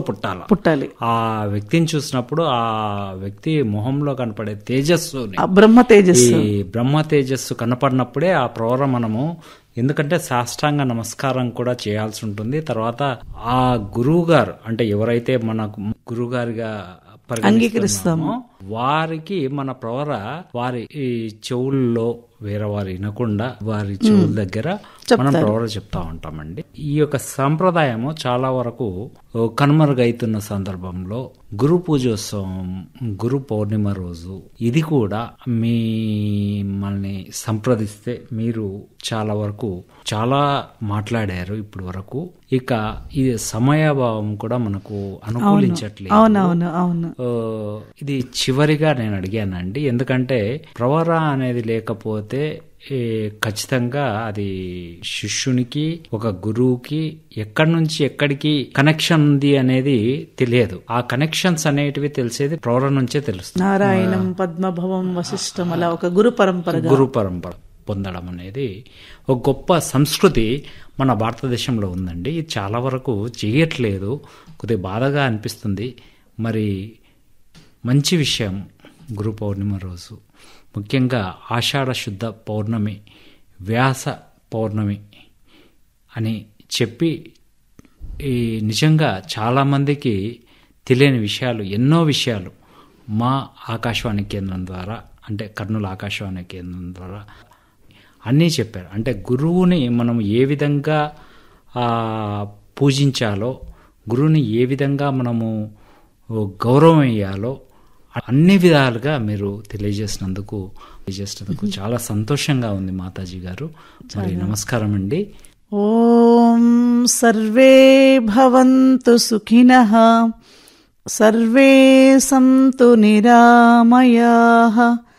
పుట్టాల పుట్టాలి ఆ వ్యక్తిని చూసినప్పుడు ఆ వ్యక్తి మొహంలో కనపడే తేజస్సుని ఆ బ్రహ్మ తేజస్సు ఈ బ్రహ్మ తేజస్సు కనపడినప్పుడే ఆ ప్రవర మనము ఎందుకంటే సాష్టాంగ నమస్కారం కూడా చేయాల్సి ఉంటుంది తర్వాత ఆ గురువు గారు అంటే ఎవరైతే మన గురువు గారిగా పరిగణిస్తున్నామో వారికి మన ప్రవర వారి ఈ చెవుల్లో వేరే వారు వినకుండా వారి చెవుల దగ్గర మనం ప్రవర చెప్తా ఉంటామండి ఈ యొక్క సంప్రదాయము చాలా వరకు కనుమరుగైతున్న సందర్భంలో గురు పూజోత్సవం గురు పౌర్ణిమ రోజు ఇది కూడా మిమ్మల్ని సంప్రదిస్తే మీరు చాలా వరకు చాలా మాట్లాడారు ఇప్పటి వరకు ఇక ఇది సమయాభావం కూడా మనకు అనుకూలించట్లేదు అవునవును అవును ఆ, ఇది చివరిగా నేను అడిగానండి ఎందుకంటే ప్రవర అనేది లేకపోతే ఏ, ఖచ్చితంగా అది శిష్యునికి ఒక గురువుకి ఎక్కడి నుంచి ఎక్కడికి కనెక్షన్ ఉంది అనేది తెలియదు ఆ కనెక్షన్స్ అనేటివి తెలిసేది ప్రవర నుంచే తెలుస్తుంది నారాయణం పద్మభవం వశిష్టం అలా ఒక గురు పరంపరగా గురు పరంపర పొందడం అనేది ఒక గొప్ప సంస్కృతి మన భారతదేశంలో ఉందండి ఇది చాలా వరకు చేయట్లేదు కొద్దిగా బాధగా అనిపిస్తుంది మరి మంచి విషయం గురు పౌర్ణిమ రోజు ముఖ్యంగా ఆషాఢ శుద్ధ పౌర్ణమి వ్యాస పౌర్ణమి అని చెప్పి ఈ నిజంగా చాలామందికి తెలియని విషయాలు ఎన్నో విషయాలు మా ఆకాశవాణి కేంద్రం ద్వారా అంటే కర్నూలు ఆకాశవాణి కేంద్రం ద్వారా అన్నీ చెప్పారు అంటే గురువుని మనం ఏ విధంగా ఆ, పూజించాలో గురువుని ఏ విధంగా మనము గౌరవం ఇయ్యాలో అన్ని విధాలుగా మీరు తెలియజేసినందుకు తెలియజేసినందుకు చాలా సంతోషంగా ఉంది మాతాజీ గారు మరి నమస్కారం అండి ఓం సర్వే భవంతు సుఖినః సర్వే సంతు నిరామయాః